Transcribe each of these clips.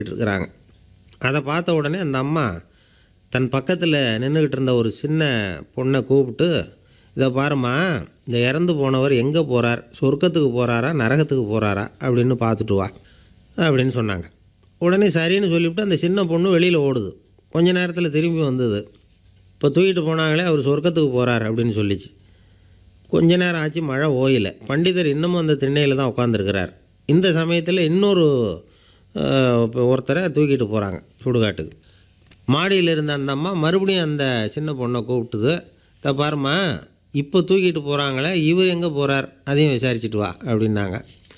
இருக்கிறாங்க அதை பார்த்த உடனே அந்த அம்மா தன் பக்கத்தில் நின்றுக்கிட்டு இருந்த ஒரு சின்ன பொண்ணை கூப்பிட்டு இதை பாரும்மா இந்த இறந்து போனவர் எங்கே போகிறார் சொர்க்கத்துக்கு போகிறாரா நரகத்துக்கு போகிறாரா அப்படின்னு பார்த்துட்டு வா அப்படின்னு சொன்னாங்க உடனே சரின்னு சொல்லிவிட்டு அந்த சின்ன பொண்ணு வெளியில் ஓடுது கொஞ்ச நேரத்தில் திரும்பி வந்தது இப்போ தூக்கிட்டு போனாங்களே அவர் சொர்க்கத்துக்கு போகிறார் அப்படின்னு சொல்லிச்சு கொஞ்ச நேரம் ஆச்சு மழை ஓயல பண்டிதர் இன்னமும் அந்த திண்ணையில் தான் உட்காந்துருக்கிறார் இந்த சமயத்தில் இன்னொரு அஹ், இப்ப ஒருத்தரை தூக்கிட்டு போகிறாங்க சுடுகாட்டுக்கு மாடியில் இருந்த அந்த அம்மா மறுபடியும் அந்த சின்ன பொண்ணை கூப்பிட்டுது "இத பாரும்மா இப்போ தூக்கிட்டு போகிறாங்களே இவர் எங்கே போகிறார் அதையும் விசாரிச்சுட்டு வா அப்படின்னாங்க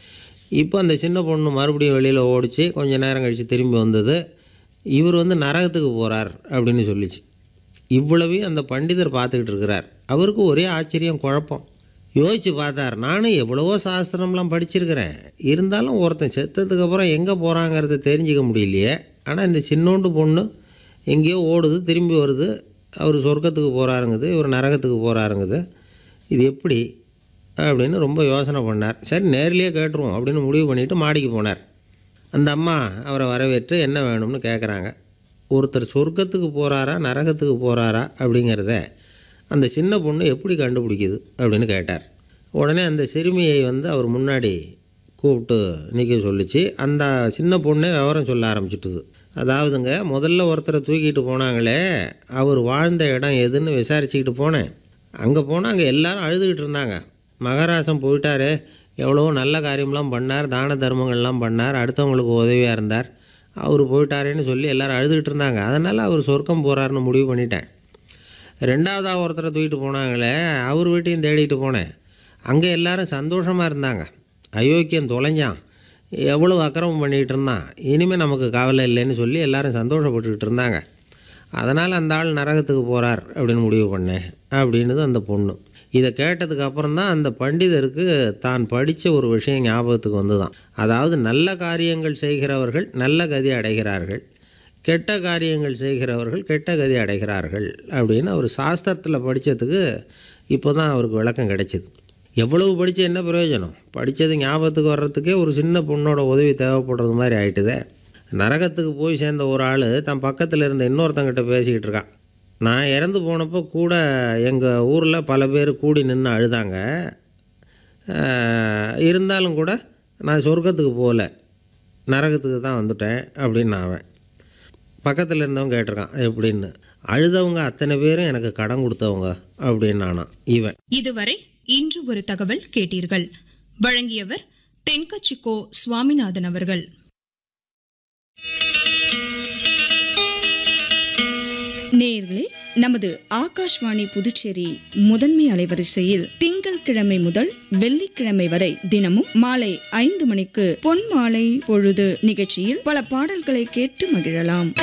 இப்போ அந்த சின்ன பொண்ணு மறுபடியும் வெளியில் ஓடிச்சு கொஞ்ச நேரம் கழித்து திரும்பி வந்தது இவர் வந்து நரகத்துக்கு போகிறார் அப்படின்னு சொல்லிச்சு இவ்வளவையும் அந்த பண்டிதர் பார்த்துக்கிட்டு இருக்கிறார் அவருக்கு ஒரே ஆச்சரியம் குழப்பம் யோசித்து பார்த்தார் நானும் எவ்வளவோ சாஸ்திரம்லாம் படிச்சிருக்கிறேன் இருந்தாலும் ஒருத்தன் செத்ததுக்கு அப்புறம் எங்கே போகிறாங்கிறத தெரிஞ்சிக்க முடியலையே ஆனால் இந்த சின்னோண்டு பொண்ணு எங்கேயோ ஓடுது திரும்பி வருது அவர் சொர்க்கத்துக்கு போகிறாருங்குது இவர் நரகத்துக்கு போகிறாருங்குது இது எப்படி அப்படின்னு ரொம்ப யோசனை பண்ணார் சரி நேர்லேயே கேட்டுருவோம் அப்படின்னு முடிவு பண்ணிவிட்டு மாடிக்கு போனார் அந்த அம்மா அவரை வரவேற்று என்ன வேணும்னு கேட்குறாங்க ஒருத்தர் சொர்க்கத்துக்கு போகிறாரா நரகத்துக்கு போகிறாரா அப்படிங்கிறத அந்த சின்ன பொண்ணு எப்படி கண்டுபிடிக்குது அப்படின்னு கேட்டார் உடனே அந்த சிறுமியை வந்து அவர் முன்னாடி கூப்பிட்டு நிற்க சொல்லிச்சு அந்த சின்ன பொண்ணே விவரம் சொல்ல ஆரம்பிச்சிட்டுது அதாவதுங்க முதல்ல ஒருத்தரை தூக்கிட்டு போனாங்களே அவர் வாழ்ந்த இடம் எதுன்னு விசாரிச்சுக்கிட்டு போனேன் அங்கே போனால் அங்கே எல்லாரும் அழுதுகிட்டு இருந்தாங்க மகராசம் போயிட்டாரே எவ்வளவோ நல்ல காரியம்லாம் பண்ணார் தான தர்மங்கள்லாம் பண்ணார் அடுத்தவங்களுக்கு உதவியாக இருந்தார் அவர் போயிட்டாரேன்னு சொல்லி எல்லாரும் அழுதுகிட்டு இருந்தாங்க அதனால் அவர் சொர்க்கம் போகிறாருன்னு முடிவு பண்ணிட்டேன் ரெண்டாவதாக ஒருத்தரை தூக்கிட்டு போனாங்களே அவர் வீட்டையும் தேடிட்டு போனேன் அங்கே எல்லாரும் சந்தோஷமாக இருந்தாங்க அயோக்கியம் தொலைஞ்சான் எவ்வளவு அக்கிரமம் பண்ணிகிட்டு இருந்தான் இனிமேல் நமக்கு கவலை இல்லைன்னு சொல்லி எல்லாரும் சந்தோஷப்பட்டுக்கிட்டு இருந்தாங்க அதனால் அந்த ஆள் நரகத்துக்கு போகிறார் அப்படின்னு முடிவு பண்ணேன் அப்படின்னுது அந்த பொண்ணு இதை கேட்டதுக்கு அப்புறம் தான் அந்த பண்டிதருக்கு தான் படித்த ஒரு விஷயம் ஞாபகத்துக்கு வந்துதான் அதாவது நல்ல காரியங்கள் செய்கிறவர்கள் நல்ல கதி அடைகிறார்கள் கெட்ட காரியங்கள் செய்கிறவர்கள் கெட்ட கதி அடைகிறார்கள் அப்படின்னு அவர் சாஸ்திரத்தில் படித்ததுக்கு இப்போ தான் அவருக்கு விளக்கம் கிடைச்சிது எவ்வளவு படித்து என்ன பிரயோஜனம் படித்தது ஞாபகத்துக்கு வர்றதுக்கே ஒரு சின்ன பொண்ணோட உதவி தேவைப்படுறது மாதிரி ஆயிட்டுதே நரகத்துக்கு போய் சேர்ந்த ஒரு ஆள் தன் பக்கத்தில் இருந்த இன்னொருத்தங்கிட்ட பேசிக்கிட்டு இருக்கான் நான் இறந்து போனப்போ கூட எங்கள் ஊரில் பல பேர் கூடி நின்று அழுதாங்க ஆஹ், இருந்தாலும் கூட நான் சொர்க்கத்துக்கு போகல நரகத்துக்கு தான் வந்துட்டேன் அப்படின்னு அவன் பக்கத்தில் இருந்தவன் கேட்டிருக்கான் எப்படின்னு அழுதவங்க அத்தனை பேரும் எனக்கு கடன் கொடுத்தவங்க அப்படின்னு நானான் இவன் இதுவரை இன்று ஒரு தகவல் கேட்டீர்கள் வழங்கியவர் தென்கச்சிக்கோ சுவாமிநாதன் அவர்கள் நேயர்களே நமது ஆகாஷ்வாணி புதுச்சேரி முதன்மை அலைவரிசையில் திங்கட்கிழமை முதல் வெள்ளிக்கிழமை வரை தினமும் மாலை ஐந்து மணிக்கு பொன் மாலை பொழுது நிகழ்ச்சியில் பல பாடல்களை கேட்டு மகிழலாம்